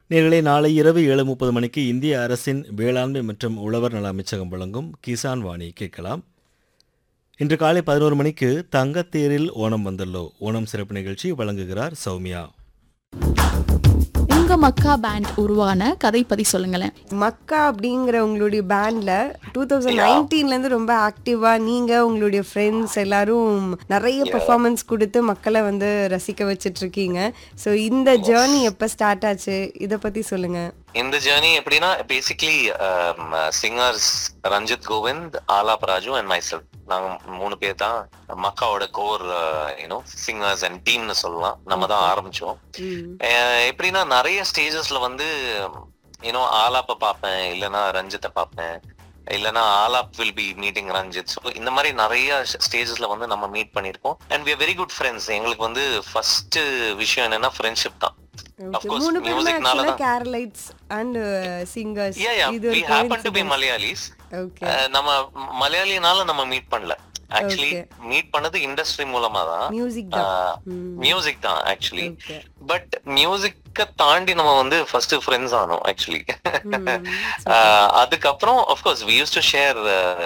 நேர்களே நாளை இரவு ஏழு முப்பது மணிக்கு இந்திய அரசின் வேளாண்மை மற்றும் உழவர் நல அமைச்சகம் வழங்கும் கிசான் வாணி கேட்கலாம் இன்று காலை பதினோரு மணிக்கு தங்கத்தேரில் ஓணம் வந்தல்லோ ஓணம் சிறப்பு நிகழ்ச்சி வழங்குகிறார் சௌமியா உங்க மக்கா பேண்ட் உருவான கதை பத்தி சொல்லுங்களேன் மக்கா அப்படிங்கிற உங்களுடைய பேண்ட்ல டூ தௌசண்ட் நைன்டீன்ல இருந்து ரொம்ப ஆக்டிவா நீங்க உங்களுடைய ஃப்ரெண்ட்ஸ் எல்லாரும் நிறைய பெர்ஃபார்மன்ஸ் கொடுத்து மக்களை வந்து ரசிக்க வச்சிட்டு இருக்கீங்க ஸோ இந்த ஜேர்னி எப்ப ஸ்டார்ட் ஆச்சு இத பத்தி சொல்லுங்க இந்த ஜேர்னி எப்படின்னா basically singers Ranjith Govind Alap Raju and myself நாங்க மூணு பேர் தான் மக்காவோட கோர் யூனோ சிங்கர்ஸ் அண்ட் டீம்னு சொல்லலாம் நம்ம தான் ஆரம்பிச்சோம் அஹ் எப்படின்னா நிறைய ஸ்டேஜஸ்ல வந்து யூனோ ஆலாப்ப பார்ப்பேன் இல்லைன்னா ரஞ்சித்தை பார்ப்பேன் இல்லைன்னா Alap will be meeting Ranjith so இந்த மாதிரி நிறைய ஸ்டேஜஸ்ல வந்து நம்ம மீட் பண்ணியிருக்கோம் and we very good friends எங்களுக்கு வந்து ஃபர்ஸ்ட் விஷயம் என்னன்னா ஃப்ரெண்ட்ஷிப் தான் Of Okay. course, மூணு பேருமே musicனால ஆக்சுவலா தான். Keralites and singers Yeah, yeah. இது We happen to be Malayalis okay அஹ் நம்ம மலையாளினால நம்ம மீட் பண்ணல ஆக்சுவலி Okay. மீட் பண்ணது இண்டஸ்ட்ரி மூலமா தான் மியூசிக் தான் மியூசிக் தான் ஆக்சுவலி ஓகே பட் மியூசிக்க தாண்டி நம்ம வந்து ஃபர்ஸ்ட் ஃப்ரெண்ட்ஸ் ஆனோம் ஆக்சுவலி அதுக்கப்புறம் of course we use to share